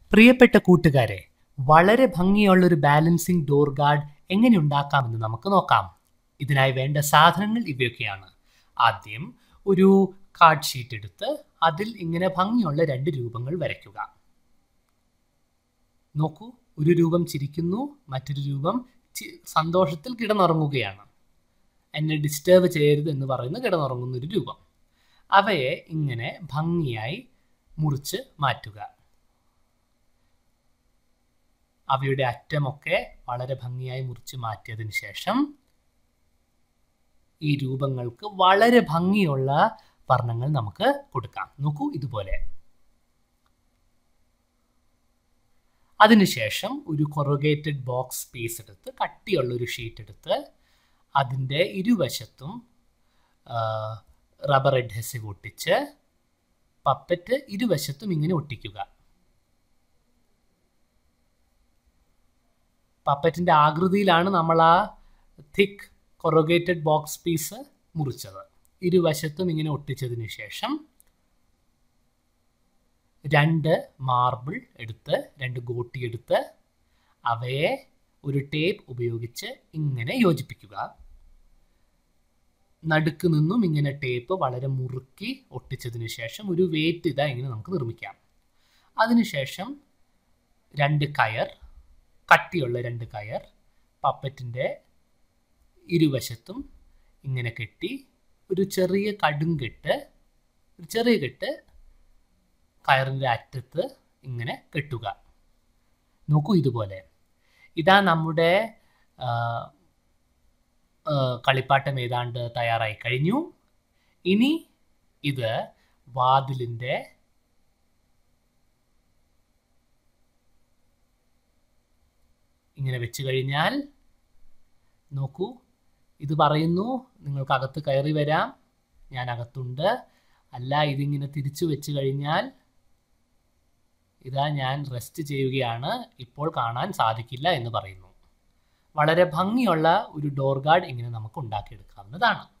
പ്രിയപ്പെട്ട കൂട്ടുകാരെ വളരെ ഭംഗിയുള്ള ഒരു ബാലൻസിംഗ് ഡോർ ഗാർഡ് എങ്ങനെ ഉണ്ടാക്കാമെന്ന് നമുക്ക് നോക്കാം ഇതിനായി വേണ്ട സാധനങ്ങൾ ഇവയൊക്കെയാണ് ആദ്യം ഒരു കാർഡ് ഷീറ്റ് എടുത്ത് അതിൽ ഇങ്ങനെ ഭംഗിയുള്ള രണ്ട് രൂപങ്ങൾ വരയ്ക്കുക നോക്കൂ ഒരു രൂപം ചിരിക്കുന്നു മറ്റൊരു രൂപം ചി- സന്തോഷത്തിൽ കിടന്നുറങ്ങുകയാണ് എന്നെ ഡിസ്റ്റർബ് ചെയ്യരുത് എന്ന് പറയുന്ന കിടന്നുറങ്ങുന്ന ഒരു രൂപം അവയെ ഇങ്ങനെ ഭംഗിയായി മുറിച്ച് മാറ്റുക അവയുടെ അറ്റമൊക്കെ വളരെ ഭംഗിയായി മുറിച്ച് മാറ്റിയതിന് ശേഷം ഈ രൂപങ്ങൾക്ക് വളരെ ഭംഗിയുള്ള വർണ്ണങ്ങൾ നമുക്ക് കൊടുക്കാം നോക്കൂ ഇതുപോലെ അതിനുശേഷം ഒരു കൊറോഗേറ്റഡ് ബോക്സ് പീസ് എടുത്ത് കട്ടിയുള്ള ഒരു ഷീറ്റ് എടുത്ത് അതിൻ്റെ ഇരുവശത്തും റബ്ബർ അഡ്ഹസീവ് ഒട്ടിച്ച് പപ്പറ്റ് ഇരുവശത്തും ഇങ്ങനെ ഒട്ടിക്കുക പപ്പറ്റിൻ്റെ ആകൃതിയിലാണ് നമ്മൾ ആ തിക്ക് കൊറോഗേറ്റഡ് ബോക്സ് പീസ് മുറിച്ചത് ഇരുവശത്തും ഇങ്ങനെ ഒട്ടിച്ചതിന് ശേഷം രണ്ട് മാർബിൾ എടുത്ത് രണ്ട് ഗോട്ടി എടുത്ത് അവയെ ഒരു ടേപ്പ് ഉപയോഗിച്ച് ഇങ്ങനെ യോജിപ്പിക്കുക നടുക്ക് നിന്നും ഇങ്ങനെ ടേപ്പ് വളരെ മുറുക്കി ഒട്ടിച്ചതിന് ശേഷം ഒരു വെയിറ്റ് ഇതാ ഇങ്ങനെ നമുക്ക് നിർമ്മിക്കാം അതിനുശേഷം രണ്ട് കയർ കട്ടിയുള്ള രണ്ട് കയർ പപ്പറ്റിൻ്റെ ഇരുവശത്തും ഇങ്ങനെ കെട്ടി ഒരു ചെറിയ കടും കെട്ട് ഒരു ചെറിയ കെട്ട് കയറിൻ്റെ അറ്റത്ത് ഇങ്ങനെ കെട്ടുക നോക്കൂ ഇതുപോലെ ഇതാ നമ്മുടെ ആ, ആ, കളിപ്പാട്ടം ഏതാണ്ട് തയ്യാറായി കഴിഞ്ഞു ഇനി ഇത് വാതിലിൻ്റെ ഇങ്ങനെ വെച്ച് കഴിഞ്ഞാൽ നോക്കൂ ഇത് പറയുന്നു നിങ്ങൾക്ക് അകത്ത് കയറി വരാം ഞാൻ അകത്തുണ്ട് അല്ല ഇതിങ്ങനെ തിരിച്ചു വെച്ച് കഴിഞ്ഞാൽ ഇതാ ഞാൻ റെസ്റ്റ് ചെയ്യുകയാണ് ഇപ്പോൾ കാണാൻ സാധിക്കില്ല എന്ന് പറയുന്നു വളരെ ഭംഗിയുള്ള ഒരു ഡോർ ഗാർഡ് ഇങ്ങനെ നമുക്ക് ഉണ്ടാക്കിയെടുക്കാവുന്നതാണ്